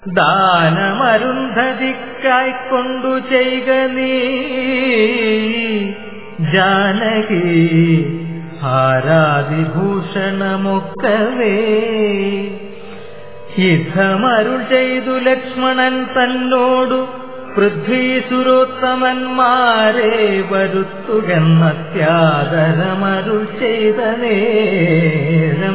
ദാനമരുന്ധതിക്കായിക്കൊണ്ടു ചെയ്ക നീ ജാനകി ഹാരാതിഭൂഷണമൊക്കവേ യുദ്ധമരുൾ ചെയ്തു ലക്ഷ്മണൻ തന്നോടു പൃഥ്വീസുരോത്തമന്മാരെ വരുത്തുകെന്നത്യാദരമരുൾ ചെയ്ത നേരം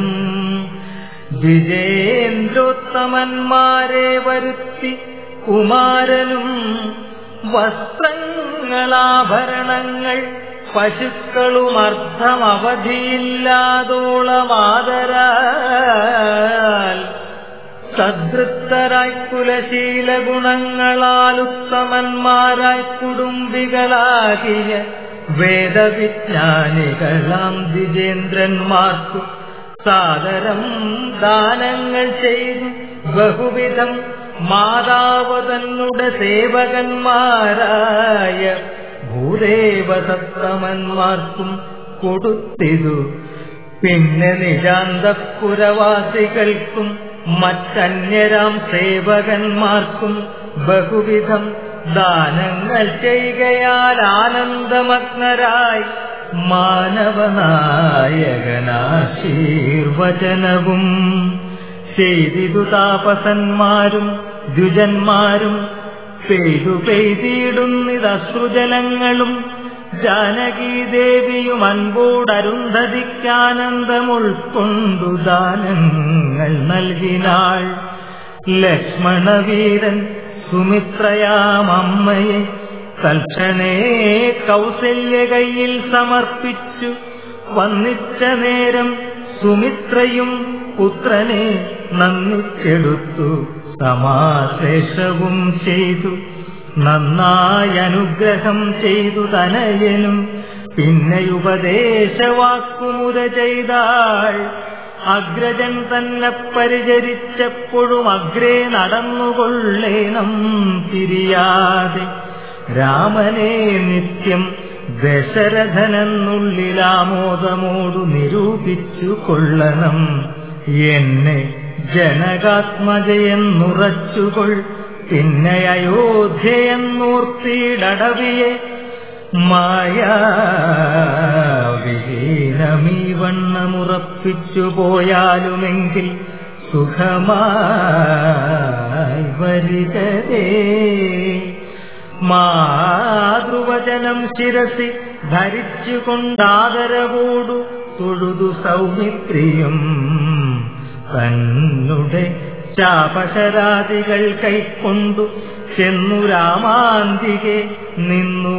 വിജയേന്ദ്രോത്തമന്മാരെ വരുത്തി കുമാരനും വസ്ത്രങ്ങളാഭരണങ്ങൾ പശുക്കളുമർത്ഥമവധിയില്ലാതോളമാതരാൽ സദൃത്തരായി കുലശീല ഗുണങ്ങളാൽ ഉത്തമന്മാരായി കുടുംബികളാകിയ വേദവിജ്ഞാനികളാം ദ്വിജേന്ദ്രന്മാർക്കു സാദരം ദാനങ്ങൾ ചെയ്തു ബഹുവിധം മാതാവ് തന്നുടെ സേവകന്മാരായ ഭൂദേവസത്തമന്മാർക്കും കൊടുത്തിതു പിന്നെ നിജാന്തപുരവാസികൾക്കും മറ്റന്യരാം സേവകന്മാർക്കും ബഹുവിധം ദാനങ്ങൾ ചെയ്യുകയാൽ ആനന്ദമഗ്നരായി മാനവനായകനാശീർവചനവും ചെയ്തിതു താപസന്മാരും ദ്വിജന്മാരും പെയ്തു പെയ്തിടുന്നിതശ്രുജലങ്ങളും ജാനകീദേവിയും അൻപോടരുന്ധതിക്കാനന്ദമുൾക്കൊണ്ടു ദാനങ്ങൾ നൽകിനാൾ ലക്ഷ്മണവീരൻ സുമിത്രയാമമ്മയെ തൽക്ഷണേ കൗസല്യ കയ്യിൽ സമർപ്പിച്ചു വന്നിച്ച നേരം സുമിത്രയും പുത്രനെ നന്ദിച്ചെടുത്തു സമാശേഷവും ചെയ്തു നന്നായി അനുഗ്രഹം ചെയ്തു തനയനും പിന്നെ ഉപദേശവാക്കുമുര ചെയ്താൾ അഗ്രജൻ തന്നെ പരിചരിച്ചപ്പോഴും അഗ്രേ നടന്നുകൊള്ളേണം തിരിയാതെ രാമനെ നിത്യം ദശരഥനെന്നുള്ളിലാമോദമോടു നിരൂപിച്ചു കൊള്ളണം എന്നെ ജനകാത്മജയെന്നുറച്ചുകൊൾ പിന്നെ അയോധ്യയെന്നൂർത്തിടവിയെ മായാവിഹീനമീ വണ്ണമുറപ്പിച്ചു പോയാലുമെങ്കിൽ സുഖമായി വരികതേ മാതൃവചനം ശിരസി ധരിച്ചുകൊണ്ടാദരവോടു തൊഴുതു സൗമിത്രിയും തന്നുടെ ശാപശരാദികൾ കൈക്കൊണ്ടു ചെന്നു രാമാന്തികെ നിന്നു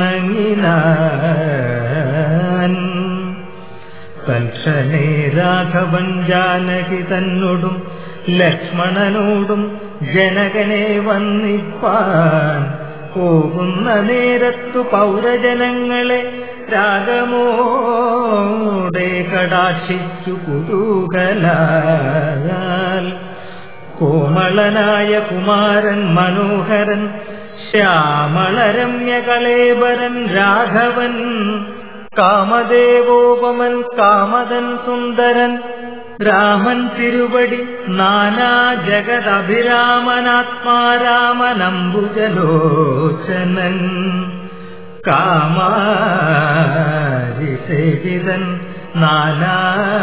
വണങ്ങിനാൻ തൽക്ഷണേ രാഘവൻ ജാനകി തന്നോടും ലക്ഷ്മണനോടും ജനകനെ വന്നിപ്പാൻ പോകുന്ന നേരത്തു പൗരജനങ്ങളെ രാഗമോടെ കടാക്ഷിച്ചു കുതൂകലാൽ കോമളനായ കുമാരൻ മനോഹരൻ ശ്യാമളരമ്യ കളേബരൻ രാഘവൻ കാമദേവോപമൻ കാമദൻ സുന്ദരൻ രാമൻ തിരുവടി നാനാ ജഗദഭിരാമനാത്മാരാമനംബുജലോചനൻ കാമാരിസേവിതൻ നാനാ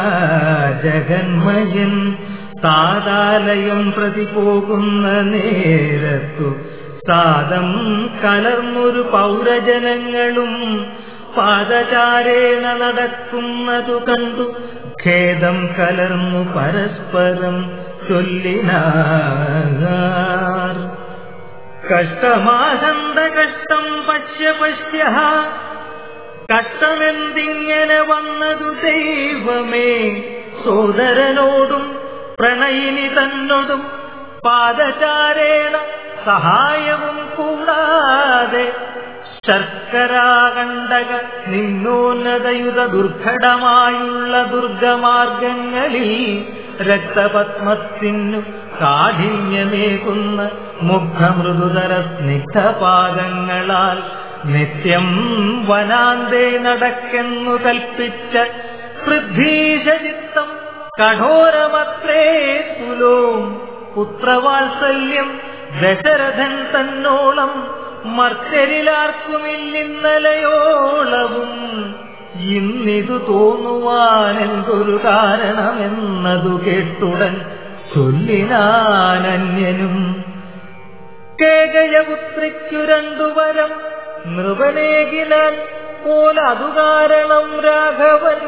ജഗന്മയൻ താതാലയം പ്രതി പോകുന്ന നേരത്തു സാദം കലർന്നൊരു പൗരജനങ്ങളും പാദചാരേണ നടക്കുന്നതു കണ്ടു ഖേദം കലർന്നു പരസ്പരം ചൊല്ലിനാർ കഷ്ടമാസന്ത കഷ്ടം പശ്യ പശ്യ കഷ്ടമെന്തിങ്ങനെ വന്നതു ദൈവമേ സോദരനോടും പ്രണയിനി തന്നോടും പാദചാരേണ സഹായവും കൂടാതെ ശർക്കരാകണ്ടക നിന്നോന്നതയുത ദുർഘടമായുള്ള ദുർഗമാർഗങ്ങളിൽ രക്തപത്മത്തിനു കാഠിന്യമേകുന്ന മുഗ്ധമൃദുതര സ്നിഗ്ധപാദങ്ങളാൽ നിത്യം വനാന്തേ നടക്കെന്നു കൽപ്പിച്ച പൃഥ്വീശചിത്തം കഠോരമത്രേ തുലോം പുത്രവാത്സല്യം ദശരഥൻ തന്നോളം മർത്യരിലാർക്കുമില്ലിന്നലയോളവും ഇന്നിതു തോന്നുവാൻ എന്തൊരു കാരണമെന്നതു കേട്ടുടൻ ചൊല്ലിനാനന്യനും കേകയപുത്രിക്കു രണ്ടുവരം നൃപനേകിനാൽ പോലതു കാരണം രാഘവൻ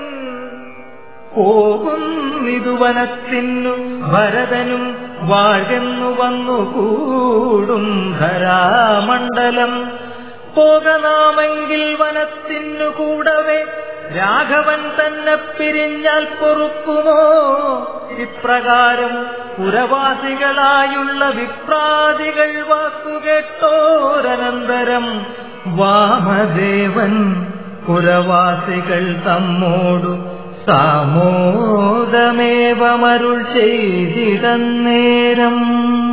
പോകുന്നിതു വനത്തിനു ഭരതനും വാഴെന്നു വന്നുകൂടും ധരാമണ്ഡലം പോകനാമെങ്കിൽ വനത്തിനു കൂടവേ രാഘവൻ തന്നെ പിരിഞ്ഞാൽ പൊറുക്കുമോ ഇപ്രകാരം പുരവാസികളായുള്ള വിപ്രാദികൾ വാക്കുകേട്ടോരനന്തരം വാമദേവൻ പുരവാസികൾ തമ്മോടു സാമോദമേവമരുൾ ചെയ്തിടന്നേരം